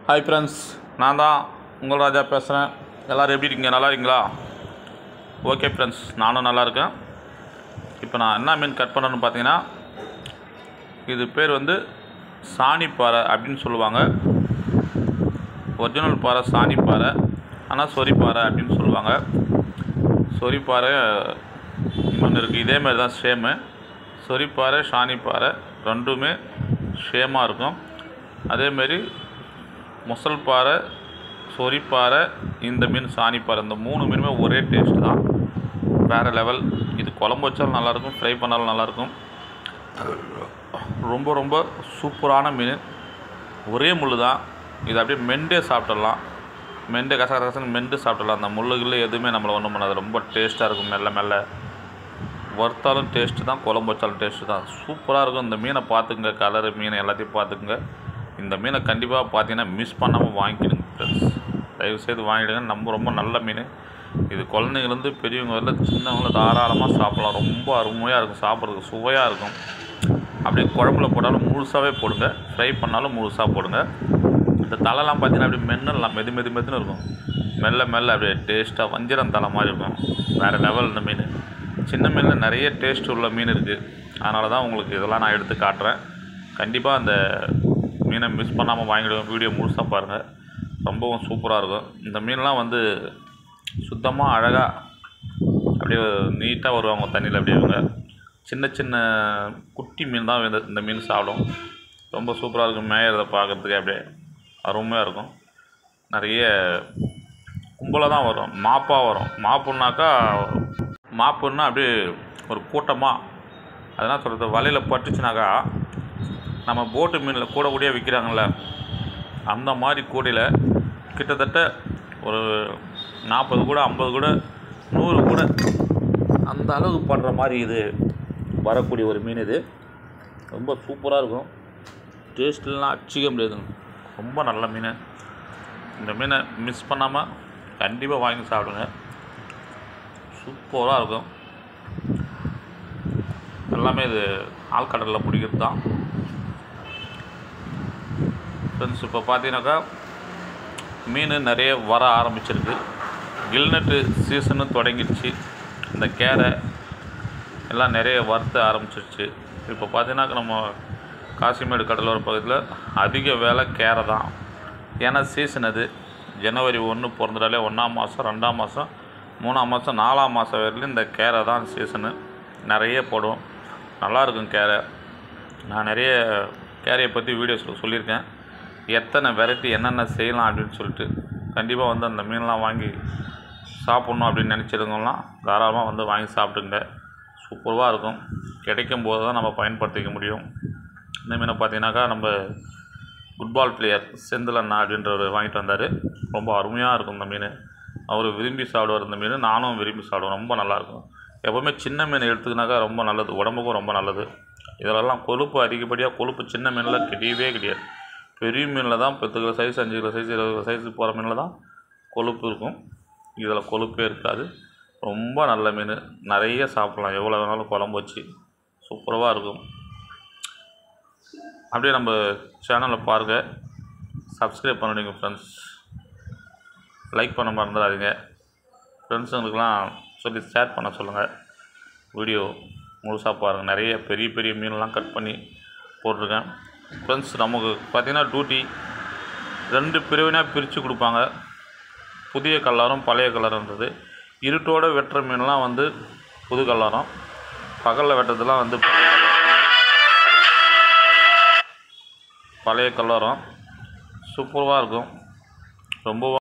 hi friends நான் தான் உங்கள் ராஜா பேசுகிறேன் எல்லோரும் எப்படி இருக்கீங்க நல்லா இருக்கீங்களா ஓகே ஃப்ரெண்ட்ஸ் நானும் நல்லா இருக்கேன் இப்போ நான் என்ன மீன் கட் பண்ணுறேன்னு பார்த்தீங்கன்னா இது பேர் வந்து சாணிப்பாறை அப்படின்னு சொல்லுவாங்க ஒரிஜினல் பாறை சாணிப்பாறை ஆனால் சொரிப்பாறை அப்படின்னு சொல்லுவாங்க சொரிப்பாறை இன்னொன்று இருக்குது இதே மாதிரி தான் சேமு சொரிப்பாறை சாணிப்பாறை ரெண்டுமே சேமாக இருக்கும் அதேமாரி முசல் பாறை சொரிப்பாறை இந்த மீன் சாணிப்பாறை இந்த மூணு மீனுமே ஒரே டேஸ்ட் தான் வேறு லெவல் இது குழம்பு வச்சாலும் நல்லாயிருக்கும் ஃப்ரை பண்ணாலும் நல்லாயிருக்கும் ரொம்ப ரொம்ப சூப்பரான மீன் ஒரே முள் தான் இது அப்படியே மெண்டே சாப்பிட்டுடலாம் மெண்டு கச கசன்னு மெண்டு சாப்பிட்டுடலாம் அந்த முள்ளுகள் எதுவுமே நம்மளை ஒன்றும் பண்ணாது ரொம்ப டேஸ்ட்டாக இருக்கும் மெல்ல மெல்ல வறுத்தாலும் டேஸ்ட்டு தான் குழம்பு வச்சாலும் டேஸ்ட்டு தான் சூப்பராக இருக்கும் இந்த மீனை பார்த்துக்குங்க கலரு மீன் எல்லாத்தையும் பார்த்துக்குங்க இந்த மீனை கண்டிப்பாக பார்த்தீங்கன்னா மிஸ் பண்ணாமல் வாங்கிக்கிடுங்க ஃப்ரெண்ட்ஸ் தயவுசெய்து வாங்கிடுங்க நம்ம ரொம்ப நல்ல மீன் இது குழந்தைங்கலேருந்து பெரியவங்க வரல சின்னவங்கள தாராளமாக சாப்பிடலாம் ரொம்ப அருமையாக இருக்கும் சாப்பிட்றதுக்கு சுவையாக இருக்கும் அப்படியே குழம்புல போட்டாலும் முழுசாகவே போடுங்க ஃப்ரை பண்ணாலும் முழுசாக போடுங்க இந்த தலைலாம் பார்த்தீங்கன்னா அப்படியே மென்னலாம் மெது மெது மெதுன்னு இருக்கும் மெல்ல மெல்ல அப்படியே டேஸ்ட்டாக வஞ்சிரம் தலை மாதிரி இருக்கும் வேறு லெவல் இந்த மீன் சின்ன மீனில் நிறைய டேஸ்ட் உள்ள மீன் இருக்குது அதனால தான் உங்களுக்கு இதெல்லாம் நான் எடுத்து காட்டுறேன் கண்டிப்பாக அந்த மீனை மிஸ் பண்ணாமல் வாங்கிடுவேன் வீடியோ முழுசாக பாருங்கள் ரொம்பவும் சூப்பராக இருக்கும் இந்த மீன்லாம் வந்து சுத்தமாக அழகாக அப்படியே நீட்டாக வருவாங்க தண்ணியில் அப்படியே இவங்க சின்ன சின்ன குட்டி மீன் தான் இந்த இந்த மீன் சாப்பிடும் ரொம்ப சூப்பராக இருக்கும் மேயறதை பார்க்குறதுக்கு அப்படியே அருமையாக இருக்கும் நிறைய கும்பலாக தான் வரும் மாப்பாக வரும் மாப்புன்னாக்கா மாப்புன்னா அப்படியே ஒரு கூட்டமாக அதெல்லாம் சொல்கிறது வலையில் பட்டுச்சுனாக்கா நம்ம போட்டு மீனில் கூட கூடயே விற்கிறாங்கள்ல அந்த மாதிரி கூடையில் கிட்டத்தட்ட ஒரு நாற்பது கூட ஐம்பது கூட நூறு கூட அந்த அளவுக்கு படுற மாதிரி இது வரக்கூடிய ஒரு மீன் இது ரொம்ப சூப்பராக இருக்கும் டேஸ்ட்லாம் அச்சிக்க முடியாதுங்க ரொம்ப நல்ல மீன் இந்த மீனை மிஸ் பண்ணாமல் கண்டிப்பாக வாங்கி சாப்பிடுங்க சூப்பராக இருக்கும் எல்லாமே இது ஆழ்கடலில் பிடிக்கிறது தான் ஃப்ரெண்ட்ஸ் இப்போ பார்த்தீங்கன்னாக்கா மீன் நிறைய வர ஆரம்பிச்சிருக்கு கில்நட்டு சீசனும் தொடங்கிடுச்சு இந்த கேரை எல்லாம் நிறைய வறுத்த ஆரம்பிச்சிருச்சு இப்போ பார்த்தீங்கன்னாக்கா நம்ம காசிமேடு கடலோர பகுதியில் அதிக வேலை கேரை தான் ஏன்னா சீசன் அது ஜனவரி ஒன்று பிறந்துட்டாலே ஒன்றாம் மாதம் ரெண்டாம் மாதம் மூணாம் மாதம் நாலாம் மாதம் வரையிலும் இந்த கேரை தான் சீசனு நிறைய போடும் நல்லாயிருக்கும் கேரை நான் நிறைய கேரையை பற்றி வீடியோஸில் சொல்லியிருக்கேன் எத்தனை வெரைட்டி என்னென்ன செய்யலாம் அப்படின்னு சொல்லிட்டு கண்டிப்பாக வந்து அந்த மீன்லாம் வாங்கி சாப்பிட்ணும் அப்படின்னு நினச்சிருந்தோம்லாம் தாராளமாக வந்து வாங்கி சாப்பிட்டுங்க சூப்பராக இருக்கும் கிடைக்கும் போது தான் நம்ம பயன்படுத்திக்க முடியும் இந்த மீனை பார்த்தீங்கன்னாக்கா நம்ம ஃபுட்பால் பிளேயர் செந்தில் அண்ணா அப்படின்றவர் வாங்கிட்டு வந்தார் ரொம்ப அருமையாக இருக்கும் இந்த மீன் அவர் விரும்பி சாப்பிடுவார் இந்த மீன் நானும் விரும்பி சாப்பிடுவேன் ரொம்ப நல்லாயிருக்கும் எப்போவுமே சின்ன மீன் எடுத்துக்கினாக்கா ரொம்ப நல்லது உடம்புக்கும் ரொம்ப நல்லது இதிலெல்லாம் கொழுப்பு அதிகப்படியாக கொழுப்பு சின்ன மீனில் கிடையவே கிடையாது பெரிய மீனில் தான் பத்து கிலோ சைஸ் அஞ்சு கிலோ சைஸ் இருபது கிலோ சைஸ் போகிற மீனில் தான் கொழுப்பு இருக்கும் இதில் கொழுப்பே இருக்காது ரொம்ப நல்ல மீன் நிறைய சாப்பிட்லாம் எவ்வளோ வேணாலும் குழம்பு வச்சு சூப்பராக இருக்கும் அப்படியே நம்ம சேனலை பாருங்கள் சப்ஸ்கிரைப் பண்ணிடுங்க ஃப்ரெண்ட்ஸ் லைக் பண்ண மறந்துடாதீங்க ஃப்ரெண்ட்ஸுங்களுக்கெலாம் சொல்லி ஷேர் பண்ண சொல்லுங்கள் வீடியோ முழுசாக பாருங்கள் நிறைய பெரிய பெரிய மீன்லாம் கட் பண்ணி போட்டிருக்கேன் ஃப்ரெண்ட்ஸ் நமக்கு பார்த்திங்கன்னா டியூட்டி ரெண்டு பிரிவினாக பிரித்து கொடுப்பாங்க புதிய கல்லாரம் பழைய கல்லாரன்றது இருட்டோட வெட்டுற மீன்லாம் வந்து புது கல்லாரம் பகலில் வெட்டுறதுலாம் வந்து பழைய கல்லாரம் சூப்பராக இருக்கும் ரொம்ப